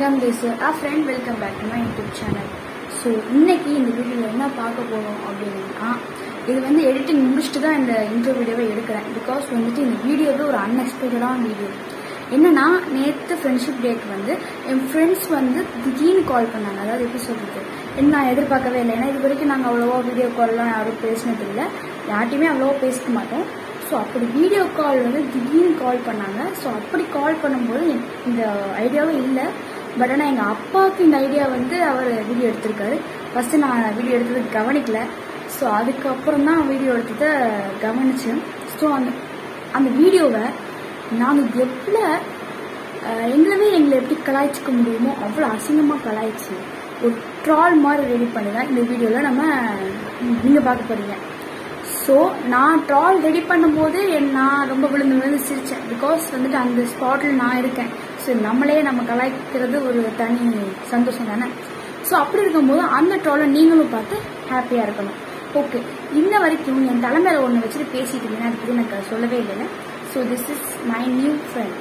வணக்கம் this a friend welcome back to my YouTube channel so இன்னைக்கு இந்த வீடியோவில் என்ன பார்க்க போகிறோம் அப்படின்னா இது வந்து எடிட்டிங் முடிச்சுட்டு தான் இந்த இன்ட்ரோ வீடியோவை எடுக்கிறேன் பிகாஸ் வந்துட்டு இந்த வீடியோவே ஒரு அன்எக்ஸ்பெக்டடான வீடியோ என்னன்னா நேற்று ஃப்ரெண்ட்ஷிப் டேக்கு வந்து என் ஃப்ரெண்ட்ஸ் வந்து திடீர்னு கால் பண்ணாங்க அதாவது எப்படி சொல்றது என்ன நான் எதிர்பார்க்கவே இல்லை ஏன்னா இது வரைக்கும் நாங்கள் அவ்வளோவா வீடியோ கால்லாம் யாரும் பேசினது இல்லை யார்ட்டையுமே அவ்வளோவா பேசிக்க மாட்டோம் ஸோ அப்படி வீடியோ கால் வந்து திடீர்னு கால் பண்ணாங்க ஸோ அப்படி கால் பண்ணும்போது எனக்கு இந்த ஐடியாவே இல்லை பட் ஆனால் எங்கள் அப்பாவுக்கு இந்த ஐடியா வந்து அவர் வீடியோ எடுத்திருக்காரு ஃபஸ்ட்டு நான் வீடியோ எடுத்தது கவனிக்கல ஸோ அதுக்கப்புறம் தான் வீடியோ எடுத்ததை கவனிச்சேன் ஸோ அந்த அந்த வீடியோவை நாங்கள் எவ்வளோ அஹ், எங்களவே எங்களை எப்படி கலாய்ச்சிக்க முடியுமோ அவ்வளோ அசிங்கமாக கலாய்ச்சி ஒரு ட்ரால் மாதிரி ரெடி பண்ணி தான் இந்த வீடியோவில் நம்ம நீங்கள் பார்க்க போகிறீங்க ஸோ நான் ட்ரால் ரெடி பண்ணும்போது என் நான் ரொம்ப விழுந்து விழுந்து சிரித்தேன் பிகாஸ் வந்துட்டு அந்த ஸ்பாட்டில் நான் இருக்கேன் ஸோ நம்மளே நம்ம கலாய்க்கிறது ஒரு தனி சந்தோஷம் தானே ஸோ அப்படி இருக்கும்போது அந்த ட்ராலை நீங்களும் பார்த்து ஹாப்பியாக இருக்கணும் ஓகே இன்ன வரைக்கும் என் தலைமையில ஒன்று வச்சுட்டு பேசிட்டு இருந்தேன் அது பற்றி எனக்கு சொல்லவே இல்லை so this is my new friend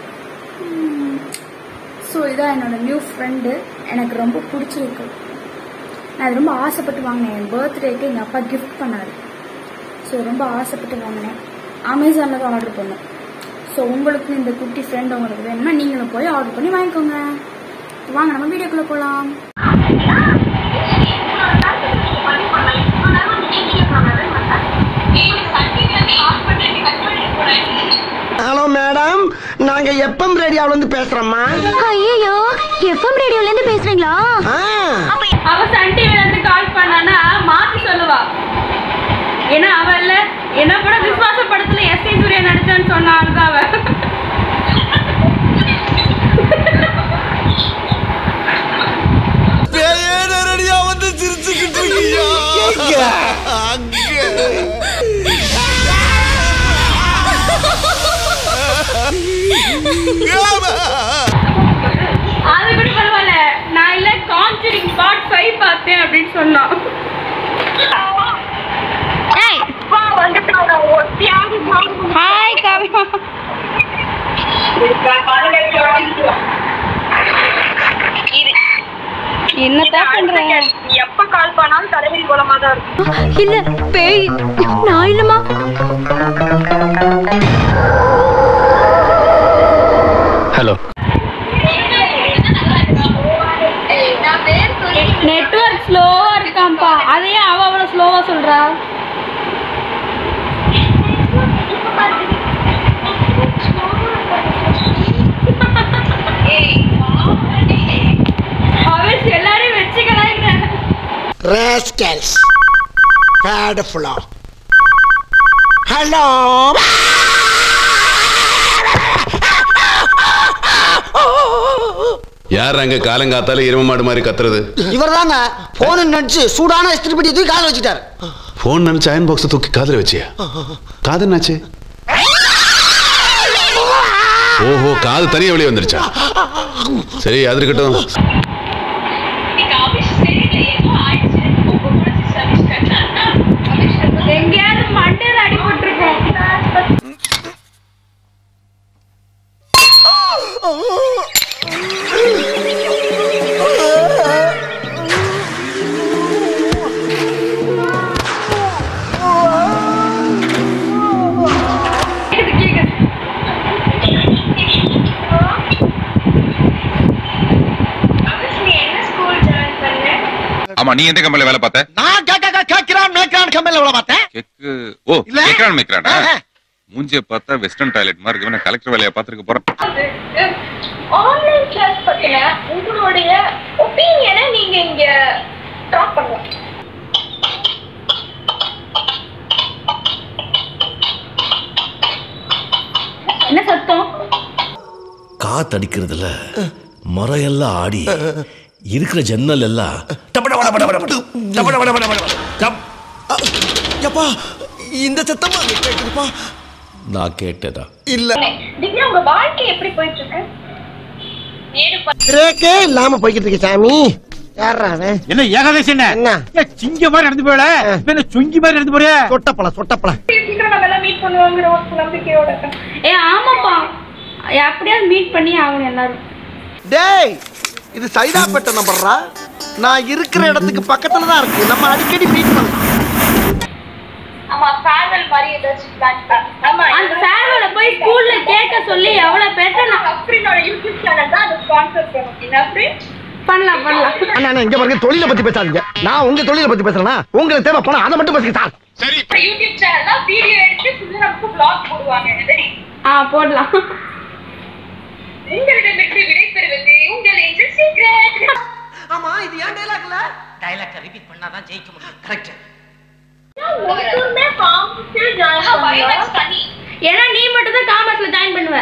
so இதான் என்னோட நியூ ஃப்ரெண்டு எனக்கு ரொம்ப பிடிச்சிருக்கு நான் அது ரொம்ப ஆசைப்பட்டு வாங்கினேன் என் பர்த்டேக்கு எங்கள் அப்பா கிஃப்ட் பண்ணாரு ஸோ ரொம்ப ஆசைப்பட்டு வாங்கினேன் அமேசானில் தான் ஆர்டர் பண்ணேன் ஸோ உங்களுக்கு இந்த குட்டி ஃப்ரெண்ட் உங்களுக்கு வேணும்னா நீங்களும் போய் ஆர்டர் பண்ணி வாங்கிக்கோங்க வாங்க நம்ம வீடியோக்குள்ளே போகலாம் ஹலோ மேடம் நாங்க எப்பம் ரேடியோல இருந்து பேசுறோம்மா ஐயோ எஃப்எம் ரேடியோல இருந்து பேசுறீங்களா ஆ, அவ சன் டிவில இருந்து கால் பண்ணானா மாத்தி சொல்லுவா ஏன்னா அவ இல்ல என்ன படம் விசுவாச படத்துல எஸ் ஏ சூர்யா நடிச்சான்னு சொன்ன ஆளுதான் அவ பேயே நேரடியா வந்து சிரிச்சுக்கிட்டு இருக்கியா அங்க ஏமா? அது கூட பரவாயில்ல நான் இல்ல கான்சரிங் பார்ட் ஃபைவ் பார்த்தேன் அப்படின்னு சொன்னான் ஹாய் காவியா என்னத்தான் பண்ற எப்ப கால் பண்ணாலும் தலைவலி கோலமா தான் இருக்கும் இல்ல பேய் நான் இல்லம்மா ஹலோ நெட்வொர்க் ஸ்லோவா இருக்காம்பா அதையே அவ அவ்வளவு ஸ்லோவா சொல்றா அவன் எல்லாரையும் வச்சுக்கலாம் rascals bad fellow ஹலோ யார் அங்க காலங்காத்தால எரும மாடு மாதிரி கத்துறது இவர் தாங்க போன் நினைச்சு சூடான இஸ்திரி பெட்டி தூக்கி கால வச்சுட்டாரு போன் நினைச்சு அயன் பாக்ஸ் தூக்கி காதுல வச்சியா காது என்னாச்சு ஓஹோ காது தனியா வெளியே வந்துருச்சா சரி அது இருக்கட்டும் எங்கேயாவது மண்டையில அடிபட்டிருக்கோம் கேக்குது, கேக்குது. நீ என்ன ஸ்கூல் ஜாயின் பண்ண ஆமா நீ எந்த கம்பெனில வேலை பார்த்த நான் கேட்க கேட்கிறான் மேய்க்கிறான் கம்பெனில விட பார்த்தேன் கெக்கு ஓ இல்ல. கேக்குறான் மேய்க்கிறானா ஆஹா. மூஞ்சிய பார்த்தா வெஸ்டர்ன் டாய்லெட் மாதிரி இருக்கு கலெக்டர் வேலையை பார்த்துருக்க போறேன் ஆன்லைன் கிளாஸ் பத்தின உங்களுடைய ஒப்பீனியனை நீங்க இங்க டாக் பண்ணலாம் என்ன சத்தம் காத்தடிக்கிறதுல மரம் எல்லாம் ஆடி இருக்கிற ஜன்னல் எல்லாம் டபட பட பட பட பட, டபட பட பட பட, டப். எப்பா இந்த சத்தமா கேக்குதுப்பா நான் கேட்டதா இல்ல திவ்யா உங்க வாழ்க்கை எப்படி போயிட்டு இருக்கு ஏழு பிரேக்கே இல்லாம போய்கிட்டு இருக்கு சாமி யாரா அவன் என்ன ஏகாதசி என்ன என்ன ஏன் சிங்க மாதிரி நடந்து போயல இப்ப என்ன சுங்கி மாதிரி நடந்து போறியா சொட்டப்பழம் சொட்டப்பழம் சீக்கிரம் நம்ம எல்லாம் மீட் பண்ணுவாங்கிற ஒரு நம்பிக்கையோட இருக்கேன் ஏ ஆமாப்பா எப்படியாவது மீட் பண்ணி ஆகணும் எல்லாரும் டேய் இது சைதாப்பேட்டை நம்பர்றா நான் இருக்கிற இடத்துக்கு பக்கத்துல தான் இருக்கு நம்ம அடிக்கடி மீட் பண்ணலாம் ஆமா ஃபேர்வெல் மாதிரி ஏதாச்சும் பிளான் ஆமா அந்த ஃபேர்வெல போய் ஸ்கூல்ல கேட்க சொல்லி எவ்வளவு பேர்ட்ட நான் அப்படின்னோட யூடியூப் சேனல் தான் அதை ஸ்பான்சர் பண்ணும் என்ன அப்படி பண்ணலாம் பண்ணலாம் அண்ணா அண்ணா, இங்க பாருங்க தொழிலை பத்தி பேசாதீங்க நான் உங்க தொழிலை பத்தி பேசுறேன்னா உங்களுக்கு தேவை பணம் அதை மட்டும் பேசுங்க சார் யூடியூப் சேனல் தான் வீடியோ எடுத்து ஃபுல்லா நமக்கு vlog போடுவாங்க எதிரி ஆ போடலாம் உங்களிடமிருந்து விடை பெறுவது உங்கள் ஏஜென்ட் சீக்ரெட் ஆமா இது ஏன் டைலாக்ல டைலாக் ரிப்பீட் பண்ணாதான் ஜெயிக்க முடியும் கரெக்ட் ஒருத்தருமே காம்பஸ்ல ஜாயின் பைனான்ஸ் தனி ஏன்னா நீ மட்டும் தான் காமர்ஸ்ல ஜாயின் பண்ணுவ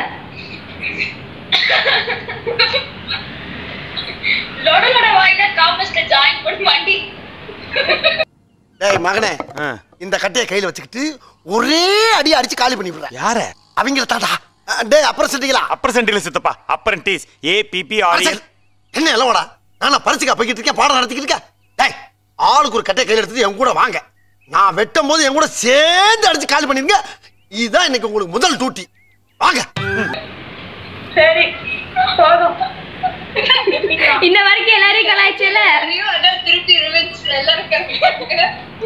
லொடலோட வாயில காம்பஸ்ல ஜாயின் பண்ணி வண்டி டேய் மகனே இந்த கட்டைய கையில வச்சுக்கிட்டு ஒரே அடி அடிச்சு காலி பண்ணி விடுற யார அவங்கள தாத்தா அஹ், டேய் அப்புறம் செட்டிங்களா அப்புறம் சென்டில சித்தப்பா அப்ரண்டிஸ் ஏ பிபி ஆர் என்ன எல்லோடா நானா பரிசுக்கா போய்கிட்டு இருக்கேன் பாடம் நடத்திக்கிட்டு இருக்கேன் டேய் ஆளுக்கு ஒரு கட்டையை கையில எடுத்துட்டு என் கூட வாங்க நான் வெட்டும் போது என் கூட சேர்ந்து அடிச்சு காலி பண்ணிருங்க இதுதான் இன்னைக்கு உங்களுக்கு முதல் டியூட்டி வாங்க சரி போதும் இன்ன வரைக்கும் எல்லாரையும் கலாய்ச்சல நீயும் அதான் திருப்பி ரிவெஞ்ச் எல்லாரும் கேட்பாங்க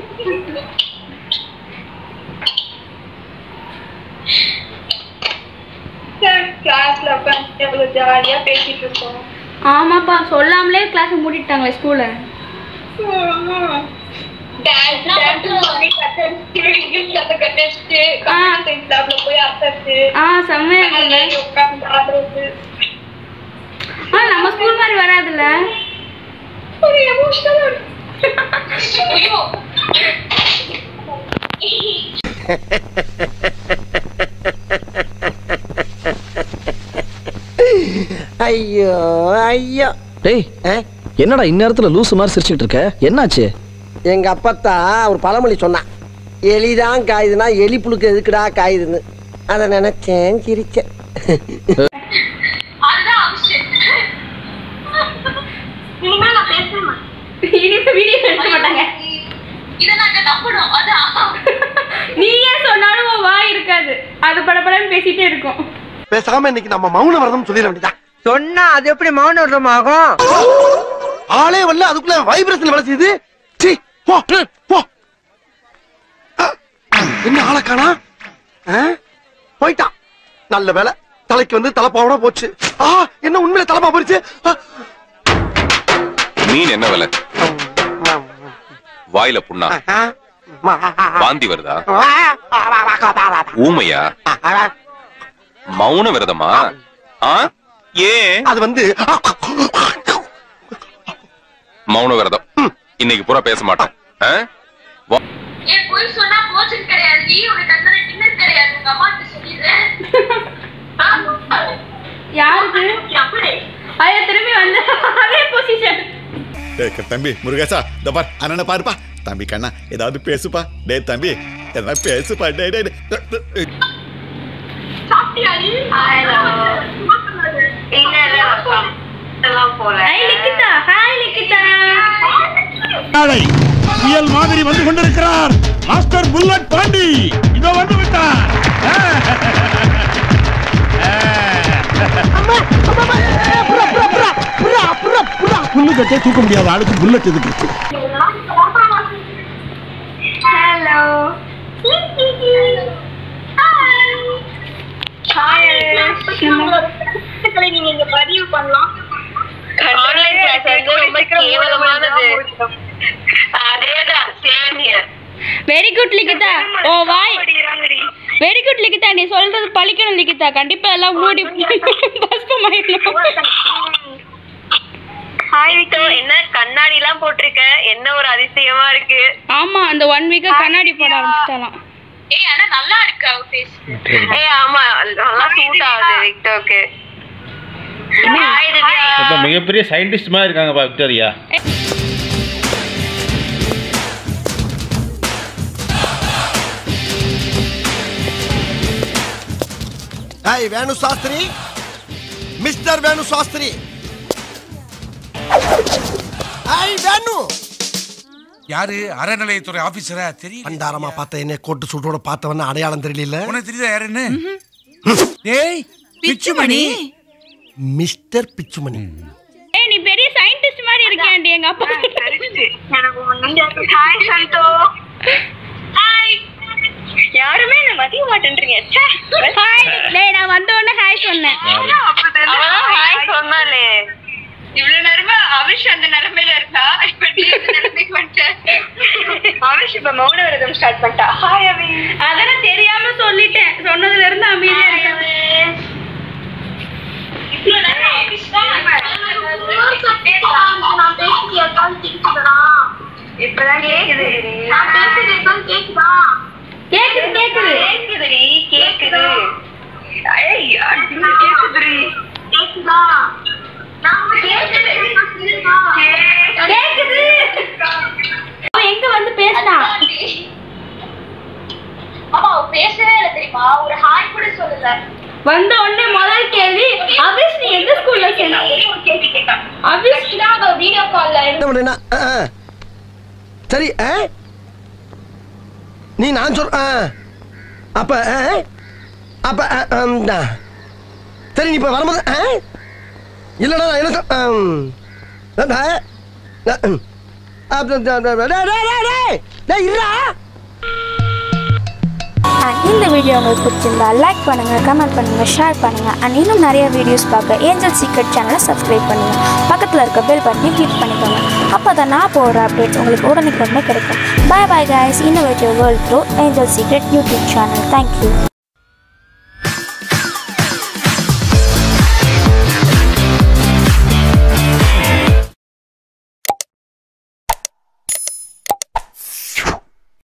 கிளாஸ்ல உட்காந்து எவ்வளவு ஜாலியா பேசிட்டு இருக்கோம் ஆமாப்பா சொல்லாமலே கிளாஸ் மூடிட்டாங்களே ஸ்கூல்ல டான்ஸ் டான்ஸ் பண்ணி கட்டடிச்சு இங்கிலீஷ் கத்த கட்டடிச்சு கம்ப்யூட்டர் சயின்ஸ் லேப்ல போய் அசத்து ஆ செம்மையா இருக்குல்ல உட்காந்து ஆடுறது ஆ நம்ம ஸ்கூல் மாதிரி வராதுல்ல ஒரு எமோஷனலா ஐயோ ஐயோ ஐயோ டேய் என்னடா இந்நேரத்துல லூசு மாதிரி சிரிச்சுக்கிட்டு இருக்க என்னாச்சு எங்க அப்பத்தா ஒரு பழமொழி சொன்னான் எலிதான் காயுதுன்னா எலி புழுக்கு எதுக்குடா காயுதுன்னு அதை நினைச்சேன் சிரிச்சேன் அதுதான் அம்சம் இனிமே நான் பேசணும் இனிமே வீடியோ எடுக்க மாட்டாங்க இதை நாங்க நம்பணும் அதான் நீயே சொன்னாலும் உன் வாய் இருக்காது அது படபடன்னு பேசிட்டே இருக்கும் பேசாம இன்னைக்கு நம்ம மௌன விரதம் சொல்லிட வேண்டியதான் சொன்னா அது எப்படி மௌன விரதம் ஆகும் ஆளே வரல அதுக்குள்ள வைப்ரேஷன் வேலை செய்யுது சீ, போ போ என்ன ஆளை காணா ஆ? போயிட்டான் நல்ல வேலை தலைக்கு வந்து தலைப்பாவோட போச்சு ஆ என்ன உண்மையில தலைப்பா போயிடுச்சு ஆ, மீன் என்ன விலை வாயில புண்ணா ஆ, மா, வாந்தி வருதா ஆ, ஊமையா மௌன விரதமா ஆ ஏன் அது வந்து மௌன விரதம் இன்னைக்கு பூரா பேச மாட்டேன் ஆ? வா- என் பொய் சொன்னா போச்சுன்னு கிடையாது நீ உனக்கு அந்த டின்னர் கிடையாது உங்க அம்மா கிட்ட சொல்லிடுறேன் யாருக்கு அப்படி ஐயா திரும்பி வந்து அதே பொசிஷன் டேய் தம்பி முருகேசா இந்த பார் அண்ணனை பாருப்பா தம்பி கண்ணா ஏதாவது பேசுப்பா டேய் தம்பி ஏதாவது பேசுப்பா டேய் டேய் டேய். சாப்பிட்டியாடி இல்ல எல்லாம் போல ஹாய் லிக்கிதா ஹாய் லிக்கிதா நாளை புயல் மாதிரி வந்து கொண்டிருக்கிறார் மாஸ்டர் புல்லட் பாண்டி இதோ வந்து விட்டார் ஆ. புல்லு கட்டே தூக்க முடியாத ஆளுக்கு புல்லட் எதுக்கு ஹலோ நீங்க இங்க பதிவு பண்ணலாம் ஆன்லைன் கிளாஸ் வந்து ரொம்ப கேவலமானது அதேதான் same here very good Likitha oh why very good Likitha நீ சொல்றது பழிக்கணும் லிகிதா கண்டிப்பா எல்லாம் மூடி பஸ்பம் ஆயிடணும் ஹாய் விட்டோ என்ன கண்ணாடி எல்லாம் போட்டிருக்க என்ன ஒரு அதிசயமா இருக்கு ஆமா அந்த ஒன் வீக்கா கண்ணாடி போட ஆரம்பிச்சிட்டாலாம் ஏய் ஆனா நல்லா இருக்கு அவ ஃபேஸ் ஏய் ஆமா நல்லா சூட் ஆகுது விக்டோக்கு ஹாய் திவ்யா இப்ப மிகப்பெரிய சயின்டிஸ்ட் மாதிரி இருக்காங்கப்பா Victoria hi Venu Shastri mister Venu Shastri hi Venu யாரு அறநிலையத்துறை ஆபீசரா தெரியும் பண்டாரமா பார்த்த என்ன கோட்டு சூட்டோட பார்த்தவன அடையாளம் தெரியல உனக்கு தெரியுதா யாருன்னு டேய் பிச்சுமணி மிஸ்டர் பிச்சுமணி ஏய் நீ பெரிய ஆண்டி எங்க அப்பா எனக்கு ஒண்ணு ஹாய் சந்தோ ஹாய் யாருமே என்ன மதிய மாட்டேன்றீங்க ச்சே. ஹாய் டேய் நான் வந்த உடனே ஹாய் சொன்னேன் அவதான் ஹாய் சொன்னாலே இவ்வளவு நேரமா அவிஷ் அந்த நிலைமையில இருக்கா இப்ப நீ இந்த நிலைமைக்கு வந்துட்ட அவிஷ் இப்ப மௌன விரதம் ஸ்டார்ட் பண்ணிட்டா ஹாய் அவி அதெல்லாம் தெரியாம சொல்லிட்டேன் சொன்னதுல இருந்து அமைதியா இருக்கேன் இவ்வளவு நேரம் அவிஷ் தான் இப்பதான் கேக்குது கேக்குது கேக்குது கேக்குதுடி கேக்குது ஐய் அடிங்க கேக்குதுடி கேக்குது அவன் எங்க வந்து பேசினான் பேசவே இல்லை தெரியுமா ஒரு ஹாய் கூட சொல்லல வந்த உடனே முதல் கேள்வி அபிஷ் நீ எந்த ஸ்கூல்ல சேர்ந்த அபிஷ் வீடியோ கால்ல என்ன பண்ணா சரி ஆ? நீ நான் சொல் ஆ. அப்ப ஆ? அப்ப ஆ, ஆம், டா. சரி நீ இப்ப வரும்போது ஆ? இல்லடா நான் என்ன சொல் ஆம். ஆ, ஆ, ம். அப்ப, டா, டா, டா, டேய், டேய், டேய், டேய். டேய், இருடா. அண்ட் இந்த வீடியோ உங்களுக்கு பிடிச்சிருந்தா லைக் பண்ணுங்கள் கமெண்ட் பண்ணுங்கள் ஷேர் பண்ணுங்கள் அண்ட் இன்னும் நிறைய வீடியோஸ் பார்க்க ஏஞ்சல் சீக்ரெட் சேனலை சப்ஸ்கிரைப் பண்ணுங்கள் பக்கத்தில் இருக்க பெல் பட்டனையும் கிளிக் பண்ணிக்கோங்க அப்போ தான் நான் போகிற அப்டேட்ஸ் உங்களுக்கு உடனுக்குடனே கிடைக்கும் bye bye guys innovative world through angel secret YouTube channel thank you